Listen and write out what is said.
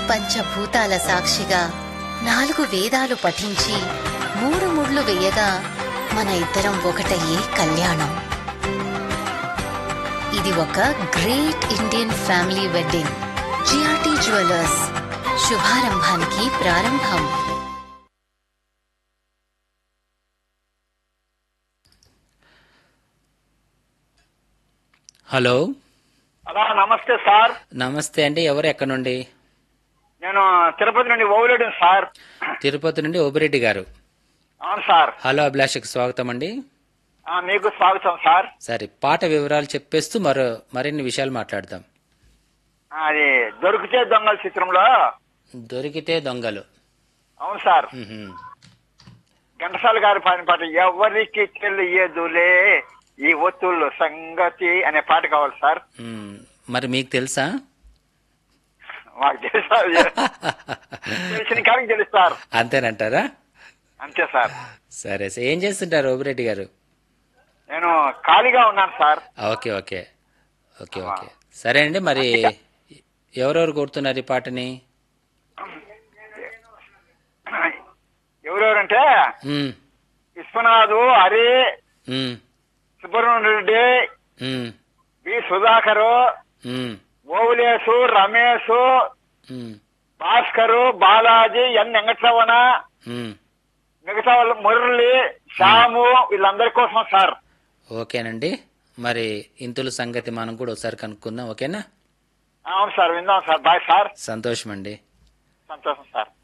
పంచభూతాల సాక్షిగా నాలుగు వేదాలు పఠించి మూడు ముళ్ళు వేయగా మన ఇద్దరం ఒకటయ్యే కళ్యాణం ఇది ఒక great Indian family wedding GRT jewellers శుభారంభానికి ప్రారంభం హలో అలా నమస్తే సార్ నమస్తే అండి ఎవరు ఎక్కడి నుండి నేను తిరుపతి నుండి ఓవలేడు సార్ తిరుపతి నుండి ఓబిరెడ్డి గారు అవును సార్ హలో అభిలాషకి స్వాగతం అండి ఆ, మీకు స్వాగతం సార్ సరే పాట వివరాలు చెప్పేస్తూ మరో మరిన్ని విషయాలు మాట్లాడదాం అది దొరికితే దొంగల చిత్రంలో దొరికితే దొంగలు అవును సార్ మ్హూ. ఘంటసాల గారి పాడిన పాట ఎవరికి తెలియదులే ఈ ఒత్తులు సంగతి అనే పాట కావాలి సార్ మ్, మరి మీకు తెలుసా మాకు తెలుసా తెలిసిన కాడికి తెలుసు సార్ అంతేనంటారా అంతే సార్ సరే సరే ఏం చేస్తుంటారు ఓబిరెడ్డి గారు నేను ఖాళీగా ఉన్నాను sir okay okay okay okay సరే అండి మరి ఎవరెవరు కోరుతున్నారు ఈ పాటని ఎవరెవరంటే మ్, విశ్వనాథు హరి మ్, సుబ్రహ్మణ్య రెడ్డి మ్, వి సుధాకరు మ్, ఓవులేసు రమేష్ మ్, భాస్కరు బాలాజీ ఎన్ వెంకటరమణ మ్. మిగతా వాళ్ళు మురళి శ్యాము వీళ్ళందరి కోసం సార్ ఓకేనండి మరి ఇంతుల సంగతి మనం కూడా ఒకసారి కనుక్కుందాం ఓకేనా అవును సార్ విందాం సార్ బాయ్ సార్ సంతోషం అండి సంతోషం సార్